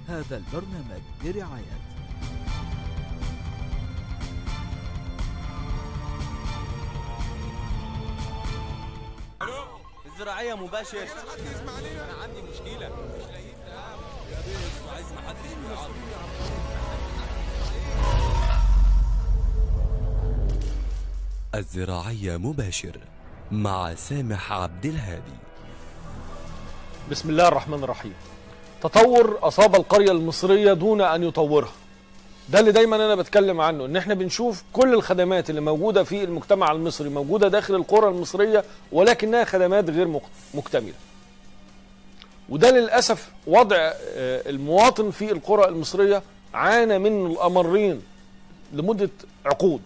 هذا البرنامج برعاية الزراعية مباشر أنا عندي مشكلة عايز محدش الزراعية مباشر مع سامح عبد الهادي بسم الله الرحمن الرحيم تطور أصاب القرية المصرية دون أن يطورها ده اللي دايما أنا بتكلم عنه إن إحنا بنشوف كل الخدمات اللي موجودة في المجتمع المصري موجودة داخل القرى المصرية ولكنها خدمات غير مك- مكتملة وده للأسف وضع آه، المواطن في القرى المصرية عانى من الأمرين لمدة عقود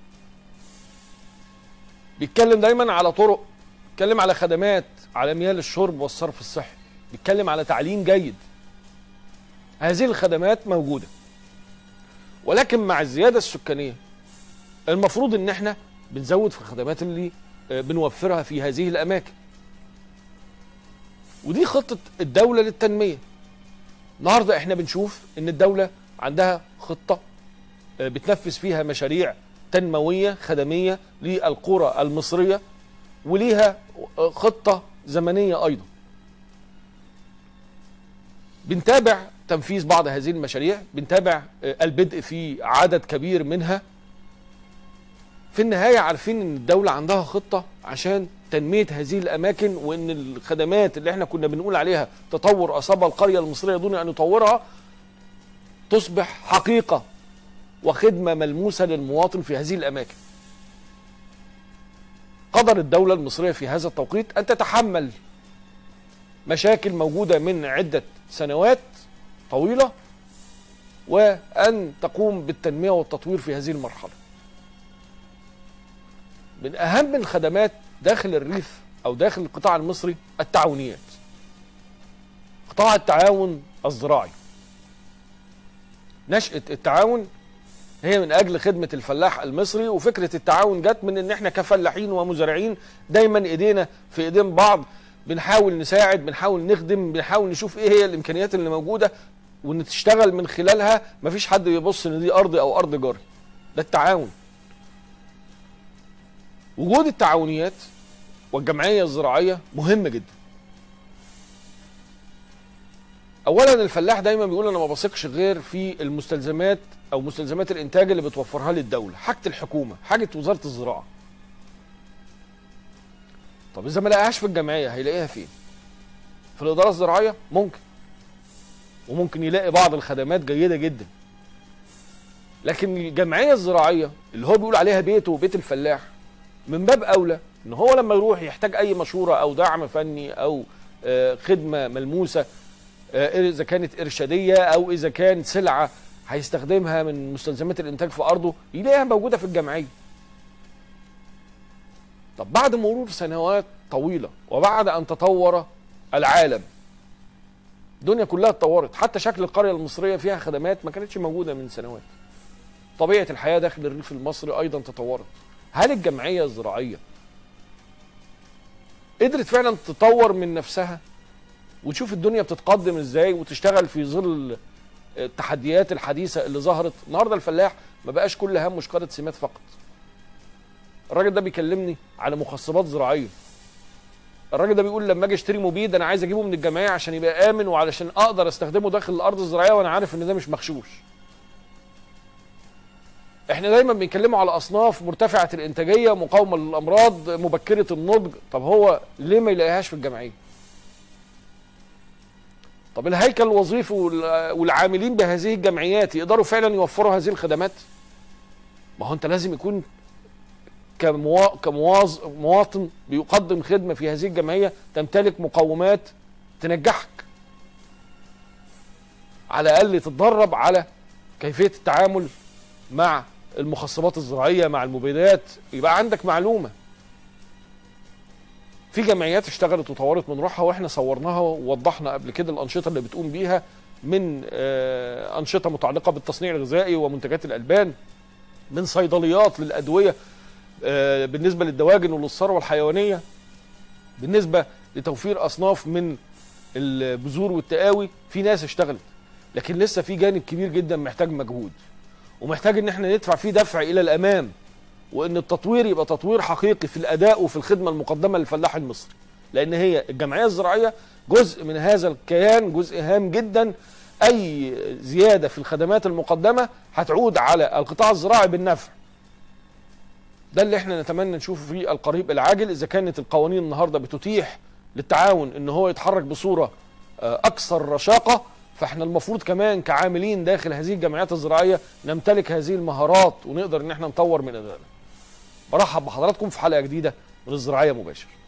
بيتكلم دايما على طرق بيتكلم على خدمات على مياه الشرب والصرف الصحي بيتكلم على تعليم جيد هذه الخدمات موجودة ولكن مع الزيادة السكانية المفروض ان احنا بنزود في الخدمات اللي آه، بنوفرها في هذه الاماكن ودي خطة الدولة للتنمية النهاردة احنا بنشوف ان الدولة عندها خطة آه، بتنفذ فيها مشاريع تنموية خدمية للقرى المصرية وليها آه، خطة زمنية أيضا بنتابع تنفيذ بعض هذه المشاريع بنتابع آه، البدء في عدد كبير منها في النهاية عارفين ان الدولة عندها خطة عشان تنمية هذه الأماكن وان الخدمات اللي احنا كنا بنقول عليها تطور أصاب القرية المصرية دون أن يطورها تصبح حقيقة وخدمة ملموسة للمواطن في هذه الأماكن قدر الدولة المصرية في هذا التوقيت أن تتحمل مشاكل موجودة من عدة سنوات طويلة وأن تقوم بالتنمية والتطوير في هذه المرحلة من أهم الخدمات داخل الريف أو داخل القطاع المصري التعاونيات قطاع التعاون الزراعي نشأة التعاون هي من اجل خدمه الفلاح المصري وفكره التعاون جت من ان احنا كفلاحين ومزارعين دايما ايدينا في ايدين بعض بنحاول نساعد بنحاول نخدم بنحاول نشوف ايه هي الامكانيات اللي موجوده وان تشتغل من خلالها مفيش حد بيبص ان دي ارضي او ارض جاري ده التعاون وجود التعاونيات والجمعيه الزراعيه مهم جدا اولا الفلاح دايما بيقول انا ما بثقش غير في المستلزمات او مستلزمات الانتاج اللي بتوفرها لي الدوله حاجه الحكومه حاجه وزاره الزراعه طب اذا ما لقاهاش في الجمعيه هيلاقيها فين في الاداره الزراعيه ممكن وممكن يلاقي بعض الخدمات جيده جدا لكن الجمعيه الزراعيه اللي هو بيقول عليها بيته وبيت الفلاح من باب اولى ان هو لما يروح يحتاج اي مشوره او دعم فني او آه، خدمه ملموسه آه، اذا كانت ارشاديه او اذا كان سلعه هيستخدمها من مستلزمات الانتاج في ارضه يلاقيها موجوده في الجمعيه. طب بعد مرور سنوات طويله وبعد ان تطور العالم الدنيا كلها اتطورت حتى شكل القريه المصريه فيها خدمات ما كانتش موجوده من سنوات. طبيعه الحياه داخل الريف المصري ايضا تطورت. هل الجمعيه الزراعيه قدرت فعلا تطور من نفسها وتشوف الدنيا بتتقدم ازاي وتشتغل في ظل التحديات الحديثه اللي ظهرت النهارده الفلاح ما بقاش كل همه شقاره سمات فقط الراجل ده بيكلمني على مخصبات زراعيه الراجل ده بيقول لما اجي اشتري مبيد انا عايز اجيبه من الجمعيه عشان يبقى امن وعلشان اقدر استخدمه داخل الارض الزراعيه وانا عارف ان ده مش مغشوش احنا دايما بنتكلموا على اصناف مرتفعه الانتاجيه مقاومه للامراض مبكره النضج طب هو ليه ما يلاقيهاش في الجمعيه طب الهيكل الوظيفي وال- والعاملين بهذه الجمعيات يقدروا فعلا يوفروا هذه الخدمات ما هو انت لازم يكون كموا... كمواز... مواطن بيقدم خدمه في هذه الجمعيه تمتلك مقومات تنجحك على الاقل تتدرب على كيفيه التعامل مع المخصبات الزراعيه مع المبيدات يبقى عندك معلومه في جمعيات اشتغلت وطورت من روحها واحنا صورناها ووضحنا قبل كده الانشطه اللي بتقوم بيها من آه، انشطه متعلقه بالتصنيع الغذائي ومنتجات الالبان من صيدليات للادويه آه، بالنسبه للدواجن وللثروه الحيوانيه بالنسبه لتوفير اصناف من البذور والتقاوي في ناس اشتغلت لكن لسه في جانب كبير جدا محتاج مجهود ومحتاج ان احنا ندفع فيه دفع الى الامام وان التطوير يبقى تطوير حقيقي في الاداء وفي الخدمه المقدمه للفلاح المصري لان هي الجمعيه الزراعيه جزء من هذا الكيان جزء هام جدا اي زياده في الخدمات المقدمه هتعود على القطاع الزراعي بالنفع ده اللي احنا نتمنى نشوفه في القريب العاجل اذا كانت القوانين النهارده بتتيح للتعاون ان هو يتحرك بصوره آه، اكثر رشاقه فاحنا المفروض كمان كعاملين داخل هذه الجمعيات الزراعيه نمتلك هذه المهارات ونقدر ان احنا نطور من ادائنا. برحب بحضراتكم في حلقه جديده من الزراعيه مباشر.